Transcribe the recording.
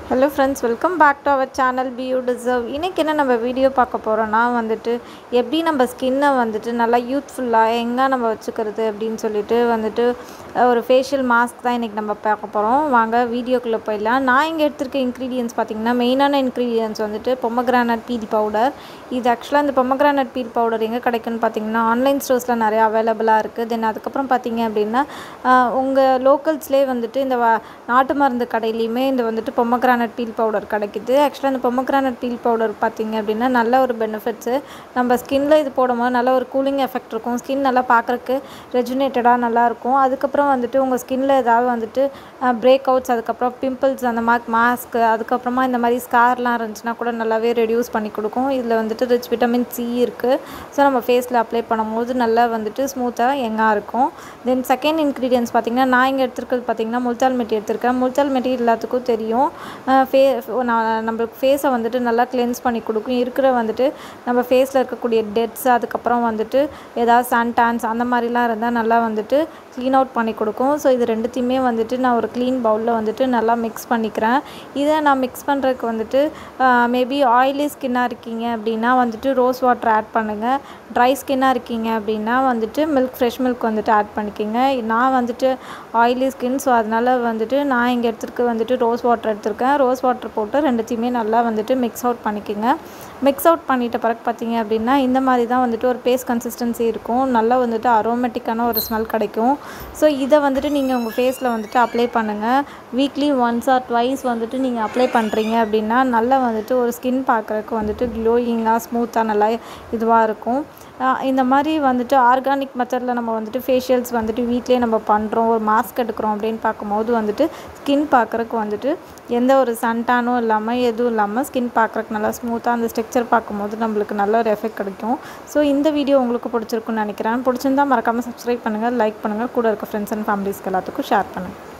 hello friends welcome back to our channel be you deserve இன்றைக்கி என்ன நம்ம video பார்க்க போகிறோன்னா வந்துட்டு எப்படி நம்ம ஸ்கின்னை வந்துட்டு நல்லா யூத்ஃபுல்லாக எங்கே நம்ம வச்சுக்கிறது அப்படின்னு சொல்லிட்டு வந்துட்டு அஹ், ஒரு ஃபேஷியல் மாஸ்க் தான் இன்றைக்கி நம்ம பார்க்க போகிறோம் வாங்க வீடியோக்குள்ளே போயிடலாம் நான் இங்கே எடுத்திருக்க இன்க்ரீடியன்ஸ் பார்த்திங்கன்னா மெயினான இன்க்ரீடியன்ஸ் வந்துட்டு பொம்மக்ரானட் பீல் பவுடர் இது ஆக்சுவலாக இந்த பொம்மக்ரானட் பீல் பவுடர் எங்கே கிடைக்குன்னு பார்த்தீங்கன்னா ஆன்லைன் ஸ்டோர்ஸில் நிறைய அவைலபிளாக இருக்குது தென் அதுக்கப்புறம் பார்த்தீங்க அப்படின்னா உங்கள் லோக்கல்ஸ்லேயே வந்துட்டு இந்த வ- நாட்டு மருந்து கடையிலையுமே இந்த வந்துட்டு பொம்மக்ரானட் பீல் பவுடர் கிடைக்குது ஆக்சுவலாக இந்த பொம்மக்ரானட் பீல் பவுடர் பார்த்தீங்க அப்படின்னா நல்ல ஒரு பெனிஃபிட்ஸு நம்ம ஸ்கின்ல இது போடும்போது நல்ல ஒரு கூலிங் எஃபெக்ட் இருக்கும் ஸ்கின் நல்லா பார்க்குறக்கு ரெஜுனேட்டடாக நல்லாயிருக்கும் அதுக்கப்புறம் வந்துட்டு உங்கள் ஸ்கின்ல ஏதாவது வந்துட்டு பிரேக் அவுட்ஸ் அதுக்கப்புறம் பிம்பிள்ஸ் அந்த மாதிரி மாஸ்க் அதுக்கப்புறமா இந்த மாதிரி ஸ்கார்லாம் இருந்துச்சுன்னா கூட நல்லாவே ரெடியூஸ் பண்ணி கொடுக்கும் இதில் வந்துட்டு ரிச் விட்டமின் சி இருக்குது ஸோ நம்ம ஃபேஸில் அப்ளை பண்ணும்போது நல்லா வந்துட்டு ஸ்மூத்தாக எங்காக இருக்கும் தென் செகண்ட் இன்க்ரீடியன்ஸ் பார்த்திங்கன்னா நான் இங்கே எடுத்துருக்கிறது பார்த்திங்கன்னா முல்தால் மெட்டி எடுத்திருக்கேன் முல்தால் மெட்டி எல்லாத்துக்கும் தெரியும் ஃபே நான் நம்மளுக்கு ஃபேஸை வந்துட்டு நல்லா கிளென்ஸ் பண்ணி கொடுக்கும் இருக்கிற வந்துட்டு நம்ம ஃபேஸில் இருக்கக்கூடிய டெட்ஸ் அதுக்கப்புறம் வந்துட்டு ஏதாவது சன் டேன்ஸ் அந்த மாதிரிலாம் இருந்தால் நல்லா வந்துட்டு க்ளீன் அவுட் பண்ணி கொடுக்கும் ஸோ இது ரெண்டுத்தையுமே வந்துட்டு நான் ஒரு க்ளீன் பவுலில் வந்துட்டு நல்லா மிக்ஸ் பண்ணிக்கிறேன் இதை நான் மிக்ஸ் பண்ணுறதுக்கு வந்துட்டு மேபி ஆயிலி ஸ்கின்னாக இருக்கீங்க அப்படின்னா வந்துட்டு ரோஸ் வாட்டர் ஆட் பண்ணுங்கள் ட்ரை ஸ்கின்னாக இருக்கீங்க அப்படின்னா வந்துட்டு மில்க் ஃப்ரெஷ் மில்க் வந்துட்டு ஆட் பண்ணிக்கோங்க நான் வந்துட்டு ஆயிலி ஸ்கின் ஸோ அதனால் வந்துட்டு நான் இங்கே எடுத்துருக்கு வந்துட்டு ரோஸ் வாட்டர் எடுத்திருக்கேன் ரோஸ் வாட்டர் போட்டு ரெண்டுத்தையுமே நல்லா வந்துட்டு மிக்ஸ் அவுட் பண்ணிக்கோங்க மிக்ஸ் அவுட் பண்ணிட்ட பிறகு பார்த்தீங்க அப்படின்னா இந்த மாதிரி தான் வந்துட்டு ஒரு பேஸ்ட் கன்சிஸ்டன்சி இருக்கும் நல்லா வந்துட்டு அரோமேட்டிக்கான ஒரு ஸ்மெல் கிடைக்கும் ஸோ இதை வந்துட்டு நீங்கள் உங்கள் ஃபேஸில் வந்துட்டு அப்ளை பண்ணுங்கள் வீக்லி ஒன்ஸ் ஆர் ட்வைஸ் வந்துட்டு நீங்கள் அப்ளை பண்ணுறீங்க அப்படின்னா நல்லா வந்துட்டு ஒரு ஸ்கின் பார்க்குறதுக்கு வந்துட்டு க்ளோயிங்காக ஸ்மூத்தாக நல்லா இதுவாக இருக்கும் ஆஹ் இந்த மாதிரி வந்துட்டு ஆர்கானிக் மெத்தடில் நம்ம வந்துட்டு ஃபேஷியல்ஸ் வந்துட்டு வீட்டிலே நம்ம பண்ணுறோம் ஒரு மாஸ்க் எடுக்கிறோம் அப்படின்னு பார்க்கும்போது வந்துட்டு ஸ்கின் பார்க்குறக்கு வந்துட்டு எந்த ஒரு சன்டானும் இல்லாமல் எதுவும் இல்லாமல் ஸ்கின் பார்க்குறக்கு நல்லா ஸ்மூத்தாக அந்த ஸ்ட்ரக்சர் பார்க்கும்போது நம்மளுக்கு நல்ல ஒரு எஃபெக்ட் கிடைக்கும் ஸோ இந்த வீடியோ உங்களுக்கு பிடிச்சிருக்குன்னு நினைக்கிறேன் பிடிச்சிருந்தா மறக்காமல் சப்ஸ்கிரைப் பண்ணுங்கள் லைக் பண்ணுங்கள் கூட இருக்க ஃப்ரெண்ட்ஸ் அண்ட் ஃபேமிலிஸ்க்கு எல்லாத்துக்கும் ஷேர் பண்ணுங்கள்